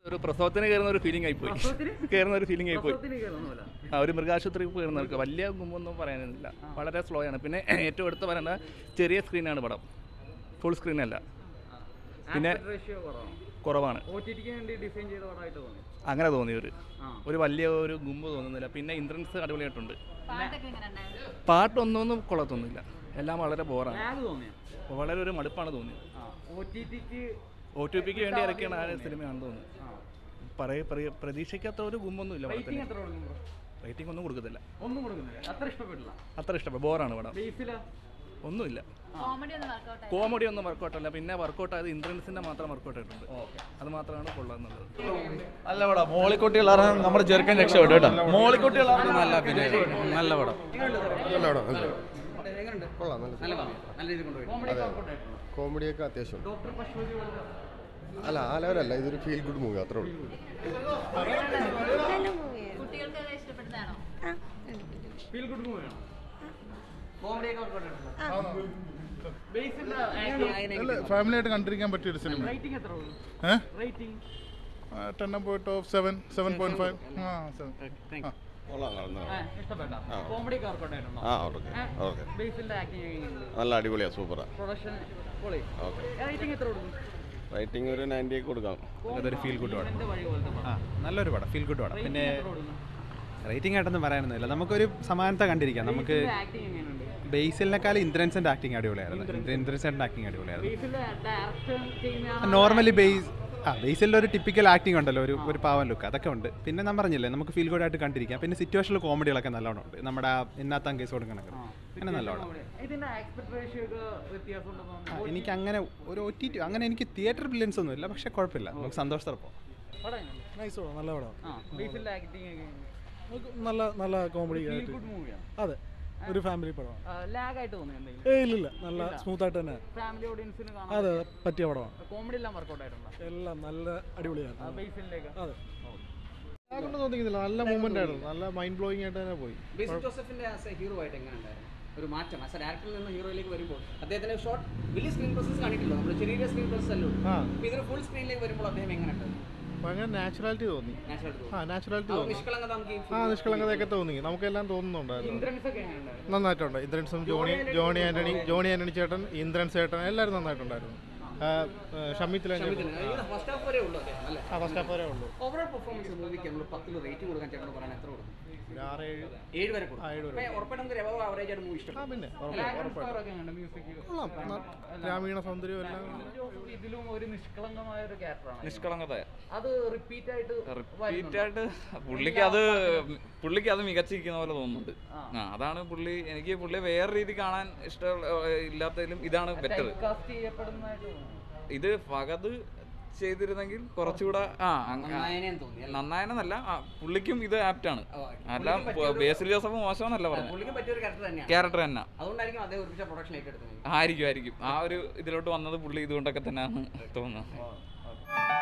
ഒരു പ്രസവത്തിന് കയറുന്ന ഒരു ഫീലിംഗ് ആയി പോയി പ്രസവത്തിന്? കയറുന്ന ഒരു ഫീലിംഗ് ആയി പോയി പ്രസവത്തിന് കയറുന്നതല്ല ആ ഒരു മൃഗാശുപത്രി കയറുന്നവർക്ക് വലിയ മുമ്പൊന്നും പറയാനില്ല വളരെ സ്ലോ ആണ് പിന്നെ ഏറ്റവും എടുത്ത് പറയേണ്ട ചെറിയ സ്ക്രീനാണ് പടം ഫുൾ സ്ക്രീൻ അല്ല പിന്നെ റേഷ്യോ കുറവാണ് കുറവാണ് ഒ ടി ടിക്ക് വേണ്ടി ഡിസൈൻ ചെയ്ത പടമായിട്ട് തോന്നി അങ്ങനെ തോന്നി ഒരു ആ ഒരു വലിയ ഒരു ഗുമ്പ് തോന്നുന്നില്ല പിന്നെ ഇന്ദ്രൻസ് അടിപൊളിയായിട്ടുണ്ട് പാട്ടൊക്കെ എങ്ങനെ ഉണ്ടായിരുന്നു പാട്ടൊന്നൊന്നും കൊള്ളത്തൊന്നുമില്ല എല്ലാം വളരെ ബോറാണ് ലാഗ് തോന്നിയോ വളരെ ഒരു മടുപ്പാണ് തോന്നിയത് ആ ഒ ടി ടിക്ക് ഒ ടി പിക്ക് വേണ്ടി ഇറക്കിയാണ് ആ സിനിമയാണെന്ന് തോന്നുന്നു ആ പറയ പറയ- പ്രതീക്ഷിക്കാത്ത ഒരു ഗുമ്പൊന്നും ഇല്ല റേറ്റിംഗ് പടത്തിന് എത്ര കൊടുക്കും ബ്രോ റേറ്റിംഗ് ഒന്നും കൊടുക്കത്തില്ല ഒന്നും കൊടുക്കുന്നില്ല അത്ര ഇഷ്ടപ്പെട്ടില്ല അത്ര ഇഷ്ടപ്പെട്ടു ബോറാണ് പടം ബേസില ഒന്നുമില്ല കോമഡി ഒന്നും വർക്കൗട്ട് ആയി കോമഡി ഒന്നും വർക്കൗട്ട് അല്ല പിന്നെ വർക്കൗട്ട് ആയത് ഇന്ദ്രൻസിന്റെ മാത്രം വർക്കൗട്ട് ആയിട്ടുണ്ട് അത് മാത്രമാണ് കൊള്ളാന്നുള്ളത് നല്ല പടം മോളിക്കുട്ടികളാണ് നമ്മുടെ ചെറുക്കൻ രക്ഷപ്പെട്ടു കേട്ടോ മോളിക്കുട്ടികളാണ് നല്ല അഭിനയം നല്ല പടം കോമഡിയൊക്കെ അത്യാവശ്യം ഡോക്ടർ പശുപതി പോലത്തെ അല്ല ആ ലെവലല്ല ഇതൊരു ഫീൽ ഗുഡ് മൂവി അത്രേ ഉള്ളൂ കുട്ടികൾക്കൊക്കെ ഇഷ്ടപ്പെടുന്നതാണോ ഫീൽ ഗുഡ് മൂവിയാണ് കോമഡിയൊക്കെ ബേസിന്റെ ഫാമിലി ആയിട്ട് കണ്ടിരിക്കാൻ പറ്റിയ ഒരു സിനിമ റേറ്റിംഗ് എത്ര കൊടുക്കും ഏഹ് റേറ്റിംഗ് ടെൻ പോയിട്ട് of seven seven point five ആ സെവൻ ഇഷ്ടപ്പെട്ട കോമഡിയൊക്കെ വർക്കൗട്ട് ആയിട്ടുണ്ടോ ആ ഓക്കെ ഓക്കെ ബേസിന്റെ ആക്ടിങ് എങ്ങനെയുണ്ട് നല്ല അടിപൊളിയാ സൂപ്പറാ പ്രൊഡക്ഷൻ പൊളി ഓക്കെ റേറ്റിംഗ് എത്ര കൊടുക്കും റേറ്റിംഗ് ഒരു നയൻറ്റി ഒക്കെ കൊടുക്കാം അതൊരു ഫീൽ ഗുഡ് പടം ഇതിന്റെ വഴി പോലത്തെ ആ നല്ലൊരു പടം ഫീൽ ഗുഡ് പടം പിന്നെ എത്ര കൊടുക്കും റേറ്റിംഗ് ആയിട്ടൊന്നും പറയാനൊന്നുമില്ല നമുക്കൊരു സമാനത കണ്ടിരിക്കാം നമുക്ക് ആക്ടിങ് എങ്ങനെയുണ്ട് ബേസിലിനെക്കാളും ഇന്ദ്രൻസിന്റെ ആക്ടിങ് അടിപൊളിയായിരുന്നു ഇന്ദ്രൻസിന്റെ ആക്ടിങ് അടിപൊളിയായിരുന്നു ബേസിന്റെ ഡയറക്ഷൻ ചെയ്യുന്ന നോർമലി ബേസ് ആ ബേസിലെ ഒരു ടിപ്പിക്കൽ ആക്ടിങ് ഉണ്ടല്ലോ ഒരു ഒരു പാവൻ ലുക്ക് അതൊക്കെ ഉണ്ട് പിന്നെ ഞാൻ പറഞ്ഞില്ലേ നമുക്ക് ഫീൽ ഗുഡ് ആയിട്ട് കണ്ടിരിക്കാം പിന്നെ സിറ്റുവേഷനിൽ കോമഡികളൊക്കെ നല്ലോണം ഉണ്ട് നമ്മുടെ ആ എന്നാത്താൻ കേസ് കൊടുക്കണൊക്കെ അങ്ങനെ നല്ലോണം ഇതിന്റെ ആക്സ്പെക്ട് റേഷ്യോ ഒക്കെ വ്യത്യാസം ഉണ്ടെന്ന് ആ, തോന്നുന്നു എനിക്ക് അങ്ങനെ ഒരു ഒ ടി ടി അങ്ങനെ എനിക്ക് തിയേറ്റർ ബ്രില്യൻസ് ഒന്നും ഇല്ല പക്ഷെ കുഴപ്പമില്ല നമുക്ക് സന്തോഷത്തോടെ പോകാം പടം എങ്ങനെയുണ്ട്? നൈസ് പടം നല്ല പടം ആ ബേസിന്റെ ആക്ടിങ് ഒക്കെ നമുക്ക് നല്ല നല്ല കോമഡി ഫീൽ ആയിട്ട് ഗുഡ് മൂവിയാണ് അതെ ഒരു ഫാമിലി പടമാണ് ലാഗ് ആയിട്ട് തോന്നി എന്തെങ്കിലും ഏയ് ഇല്ലില്ല നല്ല സ്മൂത്ത് ആയിട്ട് തന്നെ ഫാമിലി ഓഡിയൻസിന് കാണാൻ അതെ പറ്റിയ പടമാണ് കോമഡി എല്ലാം വർക്കൗട്ട് ആയിട്ടുണ്ടോ എല്ലാം നല്ല അടിപൊളിയായിരുന്നു ബേസിലേക്ക് അതെ കൊണ്ട് തോന്നിക്കുന്നില്ല നല്ല മൂവ്മെന്റ് ആയിരുന്നു നല്ല മൈൻഡ് ബ്ലോയിങ് ആയിട്ട് തന്നെ പോയി ബേസിൽ ജോസഫിന്റെ ആസ് എ ഹീറോ ആയിട്ട് എങ്ങനെ ഉണ്ടായിരുന്നു ഒരു മാറ്റം ആസ് എ ഡയറക്ടറിൽ നിന്ന് ഹീറോയിലേക്ക് വരുമ്പോൾ അദ്ദേഹത്തിന്റെ ഷോർട്ട് വലിയ സ്ക്രീൻ പ്രസൻസ് കാണിക്കില്ല നമ്മൾ ചെറിയ സ്ക്രീൻ പ്രസൻസ് അല്ലേ ഉള്ളൂ ആ അപ്പോൾ ഇതിന് ഫുൾ സ്ക്രീനിലേക്ക് വരുമ്പോൾ അദ്ദേഹം എങ്ങനെ ഉണ്ടായിരുന്നു ഭയങ്കര നാച്ചുറാലിറ്റി തോന്നി നാച്ചുറൽ ആ നാച്ചുറാലിറ്റി തോന്നി നിഷ്കളങ്കത നമുക്ക് ഈ ആ നിഷ്കളങ്കതയൊക്കെ തോന്നി നമുക്കെല്ലാം തോന്നുന്നുണ്ടായിരുന്നു ഇന്ദ്രൻസ് ഒക്കെ എങ്ങനെയുണ്ടായിരുന്നു നന്നായിട്ടുണ്ട് ഇന്ദ്രൻസും ജോണി ജോണി ആന്റണി ജോണി ആന്റണി ചേട്ടൻ ഇന്ദ്രൻ ചേട്ടൻ എല്ലാവരും നന്നായിട്ടുണ്ടായിരുന്നു ആ, ആ, ഷമിത്തിലെ ഫസ്റ്റ് ഹാഫ് വരെ ഉള്ളൂ അദ്ദേഹം അല്ലേ ആ ഫസ്റ്റ് ഹാഫ് വരെ ഉള്ളൂ ഓവറോൾ പെർഫോമൻസ് മൂവിക്ക് നമ്മൾ പത്തിൽ റേറ്റിംഗ് കൊടുക്കാൻ ചേട്ടനോട് പറയാൻ എത്ര കൊടുക്കും ഒരു ആറ് ഏഴ് ഏഴ് വരെ കൊടുക്കും ആ, ഏഴ് വരെ അപ്പോൾ ഉറപ്പായിട്ടും നമുക്ക് എബവ് ആവറേജ് ആയിട്ട് മൂവി ആ ഇഷ്ടം പിന്നെ ഉറപ്പായിട്ടും ഉറപ്പായിട്ടും ഒക്കെ എങ്ങനെയുണ്ട് മ്യൂസിക് കൊള്ളാം ന- ഗ്രാമീണ സൗന്ദര്യം എല്ലാം ഇതിലും ഒരു നിഷ്കളങ്കമായ ഒരു ക്യാരക്ടറാണ് നിഷ്കളങ്കത അത് റിപ്പീറ്റ് ആയിട്ട് റിപ്പീറ്റ് ആയിട്ട് പുള്ളിക്ക് അത് പുള്ളിക്ക് അത് മികച്ചിരിക്കുന്ന പോലെ തോന്നുന്നുണ്ട് ആ അതാണ് പുള്ളി എനിക്ക് പുള്ളിയെ വേറെ രീതി കാണാൻ ഇഷ്ടം ഇല്ലാത്തതിലും ഇതാണ് ബെറ്റർ കാസ്റ്റ് ചെയ്യപ്പെടുന്നതായിട്ട് തോന്നുന്നു ഇത് ഫഗത് ചെയ്തിരുന്നെങ്കിൽ കുറച്ചുകൂടെ ആ അങ്ങ- നന്നായനെന്ന് തോന്നി അല്ലേ? നന്നായെന്നല്ല ആ, പുള്ളിക്കും ഇത് ആപ്റ്റാണ് ഓ, അല്ല പുള്ളിക്ക് പറ്റിയൊരു- ബേസിൽ ജോസഫ് മോശമെന്നല്ല ആ, പറഞ്ഞത് പുള്ളിക്ക് പറ്റിയ ഒരു ക്യാരക്ടർ തന്നെയാണ് ക്യാരക്ടർ തന്നെ അതുകൊണ്ടായിരിക്കും അദ്ദേഹം ഒരുമിച്ച പ്രൊഡക്ഷൻ ഏറ്റെടുത്തത് ആയിരിക്കും ആയിരിക്കും ആ ഒരു ഇതിലോട്ട് വന്നത് പുള്ളി ഇതുകൊണ്ടൊക്കെ തന്നെയാണ് തോന്നുന്നത്